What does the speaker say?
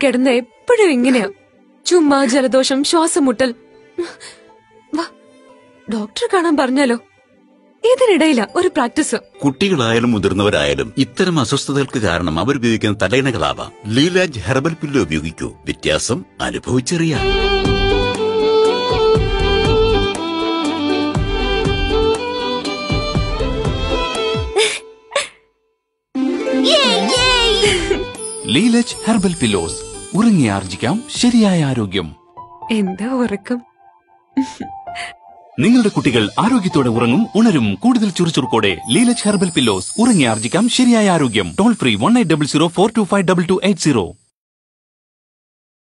കിടന്ന എപ്പോഴും ഇങ്ങനെയാ ചുമ്മാ ജലദോഷം ശ്വാസം മുട്ടൽ വാ ഡോക്ടറെ കാണാൻ പറഞ്ഞാലോ ഇതിനിടയില ഒരു പ്രാക്ടീസ് കുട്ടികളായാലും മുതിർന്നവരായാലും ഇത്തരം അസ്വസ്ഥതകൾക്ക് കാരണം അവരുപയോഗിക്കുന്ന തലയിണകളാവാം ലീലാജ് ഹെർബൽ പില്ലോ ഉപയോഗിക്കൂ വ്യത്യാസം അനുഭവിച്ചറിയാം ലീലജ് ഹെർബൽ പില്ലോസ് ഉറങ്ങി ആർജിക്കാം ശരിയായ ആരോഗ്യം എന്താ ഉറക്കം നിങ്ങളുടെ കുട്ടികൾ ആരോഗ്യത്തോടെ ഉറങ്ങും ഉണരും കൂടുതൽ ചുറുചുറുക്കോടെ ലീലജ് ഹെർബൽ പില്ലോസ് ഉറങ്ങി ആർജിക്കാം ശരിയായ ആരോഗ്യം toll free one eight double zero four two five double two eight zero